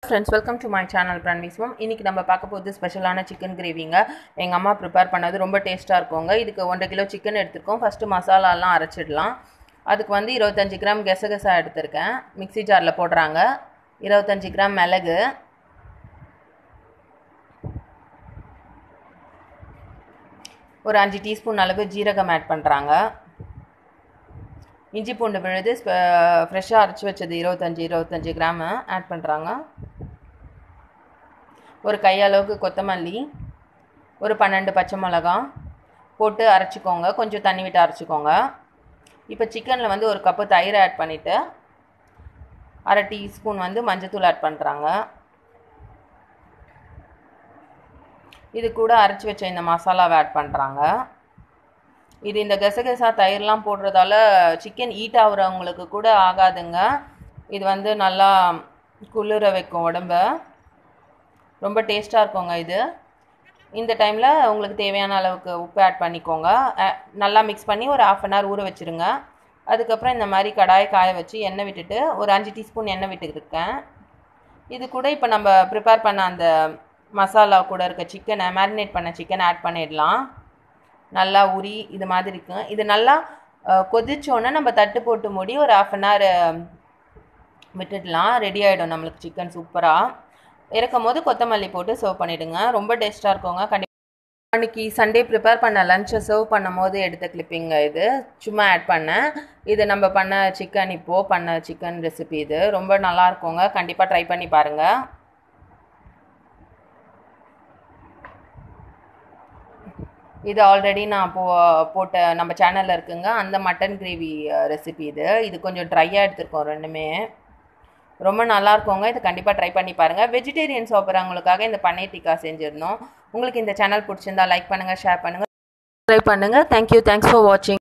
friends welcome to my channel பிரான்விஸ்வம் இன்றைக்கி நம்ம பார்க்க போகிறது ஸ்பெஷலான சிக்கன் கிரேவிங்க எங்கள் அம்மா ப்ரிப்பேர் பண்ணது ரொம்ப டேஸ்ட்டாக இருக்குங்க இதுக்கு ஒன்றரை கிலோ சிக்கன் எடுத்திருக்கோம் ஃபஸ்ட்டு மசாலாலாம் அரைச்சிடலாம் அதுக்கு வந்து இருபத்தஞ்சி கிராம் கெசகசா எடுத்திருக்கேன் மிக்ஸி ஜாரில் போடுறாங்க இருபத்தஞ்சி கிராம் மிளகு ஒரு அஞ்சு டீஸ்பூன் அளவு ஜீரகம் ஆட் பண்ணுறாங்க இஞ்சி பூண்டு விழுது ஃப்ரெஷ்ஷாக அரைச்சி வச்சது இருபத்தஞ்சி இருபத்தஞ்சி கிராமு ஆட் பண்ணுறாங்க ஒரு கையளவுக்கு கொத்தமல்லி ஒரு பன்னெண்டு பச்சை மிளகா போட்டு அரைச்சிக்கோங்க கொஞ்சம் தண்ணி விட்டு அரைச்சிக்கோங்க இப்போ சிக்கனில் வந்து ஒரு கப்பு தயிர் ஆட் பண்ணிவிட்டு அரை டீஸ்பூன் வந்து மஞ்சத்தூள் ஆட் பண்ணுறாங்க இது கூட அரைச்சி வச்ச இந்த மசாலாவை ஆட் பண்ணுறாங்க இது இந்த கசகசா தயிர்லாம் போடுறதால சிக்கன் ஈட் ஆகுறவங்களுக்கு கூட ஆகாதுங்க இது வந்து நல்லா குளிர வைக்கும் உடம்ப ரொம்ப டேஸ்ட்டாக இருக்குங்க இது இந்த டைமில் உங்களுக்கு தேவையான அளவுக்கு உப்பு ஆட் பண்ணிக்கோங்க நல்லா மிக்ஸ் பண்ணி ஒரு ஆஃப் அன் ஹவர் ஊற வச்சுருங்க அதுக்கப்புறம் இந்த மாதிரி கடாயை காய வச்சு எண்ணெய் விட்டுட்டு ஒரு அஞ்சு டீஸ்பூன் எண்ணெய் விட்டுருக்கேன் இது கூட இப்போ நம்ம ப்ரிப்பேர் பண்ண அந்த மசாலா கூட இருக்க சிக்கனை மேரினேட் பண்ண சிக்கனை ஆட் பண்ணிடலாம் நல்லா உரி இது மாதிரி இருக்கும் இது நல்லா கொதிச்சோன்னே நம்ம தட்டு போட்டு மூடி ஒரு ஆஃப் அன் ஹவர் விட்டுடலாம் ரெடி ஆகிடும் நம்மளுக்கு சிக்கன் சூப்பராக இறக்கும் போது கொத்தமல்லி போட்டு சர்வ் பண்ணிவிடுங்க ரொம்ப டேஸ்ட்டாக இருக்குங்க கண்டிப்பாக அன்றைக்கி சண்டே ப்ரிப்பேர் பண்ண லஞ்சை சர்வ் பண்ணும் போது எடுத்த கிளிப்பிங்க இது சும்மா ஆட் பண்ணேன் இது நம்ம பண்ண சிக்கன் இப்போது பண்ண சிக்கன் ரெசிபி இது ரொம்ப நல்லா இருக்குங்க கண்டிப்பாக ட்ரை பண்ணி பாருங்கள் இது ஆல்ரெடி நான் போ போட்ட நம்ம சேனலில் இருக்குங்க அந்த மட்டன் கிரேவி ரெசிபி இது இது கொஞ்சம் ட்ரையாக எடுத்துருக்கோம் ரெண்டுமே ரொம்ப நல்லா இருக்குங்க இது கண்டிப்பாக ட்ரை பண்ணி பாருங்கள் வெஜிடேரியன் சாப்பிட்றவங்களுக்காக இந்த பன்னீர் டிக்கா செஞ்சுருந்தோம் உங்களுக்கு இந்த சேனல் பிடிச்சிருந்தா லைக் பண்ணுங்கள் ஷேர் பண்ணுங்கள் ட்ரை பண்ணுங்கள் தேங்க்யூ தேங்க்ஸ் ஃபார் வாட்சிங்